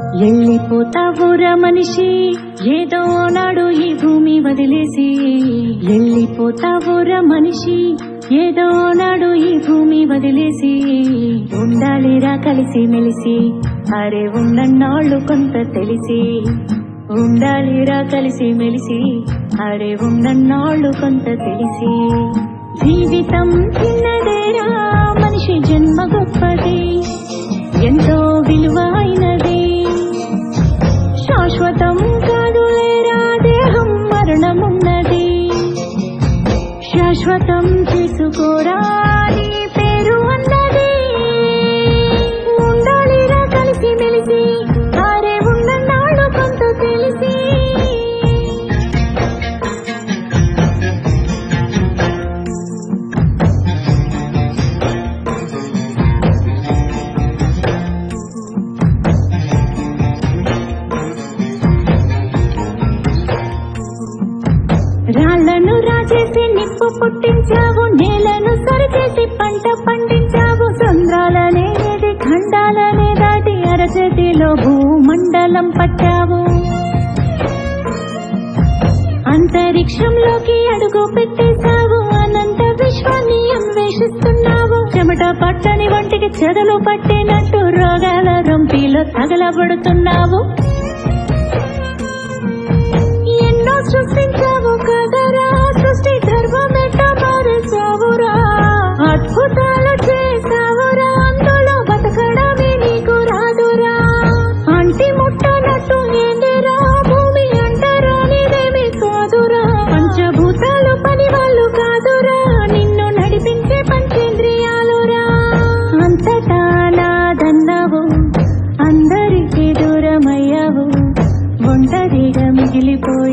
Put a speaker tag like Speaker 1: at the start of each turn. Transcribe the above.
Speaker 1: ఎళ్ళిపోతావురా మనిషి ఏదో నాడు ఈ భూమి వదిలేసి ఎళ్ళిపోతావురా మనిషి ఏదో నాడు ఈ భూమి వదిలేసి ఉండాలిరా కలిసి మెలిసి అరే ఉన్నన్నాళ్ళు కొంత తెలిసి ఉండాలిరా కలిసి మెలిసి అరే ఉన్నన్నాళ్ళు కొంత తెలిసి జీవితం చిన్నదేరా మనిషి జన్మ గొప్పది ఎంతో విలువైనది శాశ్వతం కాదు లేరా దేహం మరణమున్నది శాశ్వతం చేసుకోరా నీ పేరు అన్నది ఉండాలిరా కలిసి మెలిసి ఆరే ఉన్న నాడు కొంత తెలిసి రాళ్లను రాజేసి నిప్పు పుట్టించావు నేలను సరిచేసి పంట పండించావు సంద్రాలనేది ఖండాలనే దాటి అరచేతిలో భూమండలం పట్టావు అంతరిక్షంలోకి అడుగు పెట్టేశావు అనంత విశ్వాన్ని అన్వేషిస్తున్నావు చెమట పట్టని వంటికి చెదలు పట్టినట్టు రోగాల రొంపిలో తగలబడుతున్నావు ఎన్నో సృష్టించావు కదరా సృష్టి ధర్మమెట్ట మారేసావురా అద్భుతాలు చేసావురా అందులో బతకడమే నీకు రాదురా అంటి ముట్టనట్టు ఏందిరా భూమి అంటారా నీదేమి కాదురా పంచభూతాలు పని వాళ్ళు కాదురా నిన్ను నడిపించే పంచేంద్రియాలురా అంతటా నాదన్నావు అందరికీ దూరమయ్యావు ఒంటరిగా మిగిలిపోయి